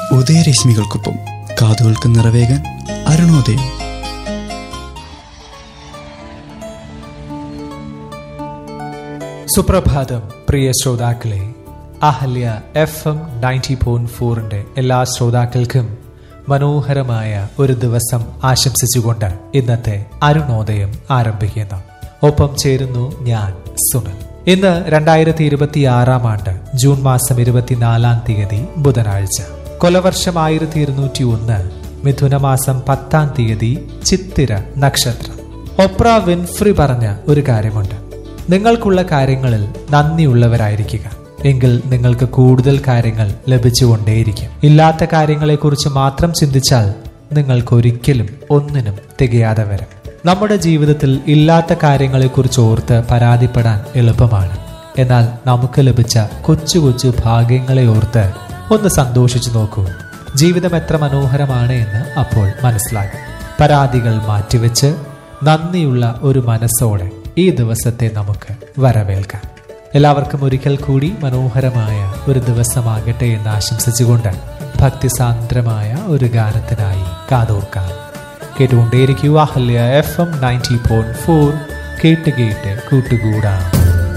ഉദയരശ്മികൾക്കൊപ്പം കാതുകൾക്ക് നിറവേകാൻ അരുണോദയം സുപ്രഭാതം പ്രിയ ശ്രോതാക്കളെ Ahalya F M ninety point ഫോറിന്റെ എല്ലാ ശ്രോതാക്കൾക്കും മനോഹരമായ ഒരു ദിവസം ആശംസിച്ചുകൊണ്ട് ഇന്നത്തെ അരുണോദയം ആരംഭിക്കുന്നു ഒപ്പം ചേരുന്നു ഞാൻ സുനൽ ഇന്ന് രണ്ടായിരത്തി ഇരുപത്തി ആറാം ആണ്ട് ജൂൺ മാസം ഇരുപത്തിനാലാം തീയതി ബുധനാഴ്ച കൊലവർഷം ആയിരത്തി ഇരുന്നൂറ്റി ഒന്ന് മിഥുനമാസം പത്താം തീയതി ചിത്തിര നക്ഷത്രം ഒപ്ര വിൻഫ്രി പറഞ്ഞ ഒരു കാര്യമുണ്ട് നിങ്ങൾക്കുള്ള കാര്യങ്ങളിൽ നന്ദിയുള്ളവരായിരിക്കുക എങ്കിൽ നിങ്ങൾക്ക് കൂടുതൽ കാര്യങ്ങൾ ലഭിച്ചുകൊണ്ടേയിരിക്കും ഇല്ലാത്ത കാര്യങ്ങളെക്കുറിച്ച് മാത്രം ചിന്തിച്ചാൽ നിങ്ങൾക്കൊരിക്കലും ഒന്നിനും തികയാതെ വരും നമ്മുടെ ജീവിതത്തിൽ ഇല്ലാത്ത കാര്യങ്ങളെക്കുറിച്ച് ഓർത്ത് പരാതിപ്പെടാൻ എളുപ്പമാണ് എന്നാൽ നമുക്ക് ലഭിച്ച കൊച്ചു കൊച്ചു ഭാഗ്യങ്ങളെ ഓർത്ത് ഒന്ന് സന്തോഷിച്ചു നോക്കൂ ജീവിതം എത്ര മനോഹരമാണ് എന്ന് അപ്പോൾ മനസ്സിലാകും പരാതികൾ മാറ്റിവെച്ച് നന്ദിയുള്ള ഒരു മനസ്സോടെ ഈ ദിവസത്തെ നമുക്ക് വരവേൽക്കാം എല്ലാവർക്കും ഒരിക്കൽ കൂടി മനോഹരമായ ഒരു ദിവസമാകട്ടെ എന്ന് ആശംസിച്ചുകൊണ്ട് ഭക്തിസാന്ദ്രമായ ഒരു ഗാനത്തിനായി കാതോർക്കാം കേട്ടുകൊണ്ടേയിരിക്കുക Ahalya F M ninety point four കേട്ട് കേട്ട് കൂട്ടുകൂടാം